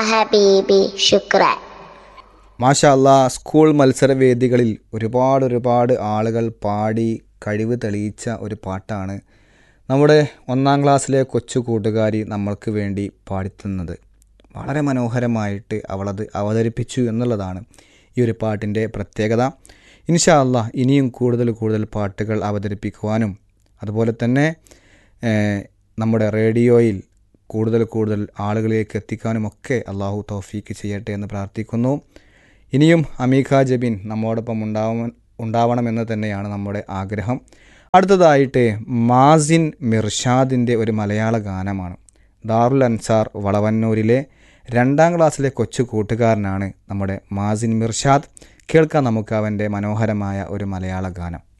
حبيبي شكرا മാഷാ അല്ലാ സ്കൂൾ മത്സരവേദികളിൽ ഒരുപാട് ഒരുപാട് ആളുകൾ പാടി കഴിവ് തെളിയിച്ച ഒരു പാട്ടാണ് നമ്മുടെ ഒന്നാം ക്ലാസ്സിലെ കൊച്ചു കൂട്ടുകാരി നമ്മൾക്ക് വേണ്ടി പാടിത്തുന്നത് വളരെ മനോഹരമായിട്ട് അവളത് അവതരിപ്പിച്ചു എന്നുള്ളതാണ് ഈ ഒരു പാട്ടിൻ്റെ പ്രത്യേകത ഇൻഷാ അല്ലാ ഇനിയും കൂടുതൽ കൂടുതൽ പാട്ടുകൾ അവതരിപ്പിക്കുവാനും അതുപോലെ തന്നെ ഏഹ്, നമ്മുടെ റേഡിയോയിൽ കൂടുതൽ കൂടുതൽ ആളുകളിലേക്ക് എത്തിക്കാനുമൊക്കെ അള്ളാഹു തൗഫീക്ക് ചെയ്യട്ടെ എന്ന് പ്രാർത്ഥിക്കുന്നു ഇനിയും അമീഖ ജബിൻ നമ്മോടൊപ്പം ഉണ്ടാവ ഉണ്ടാവണമെന്ന് തന്നെയാണ് നമ്മുടെ ആഗ്രഹം അടുത്തതായിട്ട് മാസിൻ മിർഷാദിൻ്റെ ഒരു മലയാള ഗാനമാണ് ദാറുൽ അൻസാർ വളവന്നൂരിലെ രണ്ടാം ക്ലാസ്സിലെ കൊച്ചു കൂട്ടുകാരനാണ് നമ്മുടെ മാസിൻ മിർഷാദ് കേൾക്കാം നമുക്ക് അവൻ്റെ മനോഹരമായ ഒരു മലയാള ഗാനം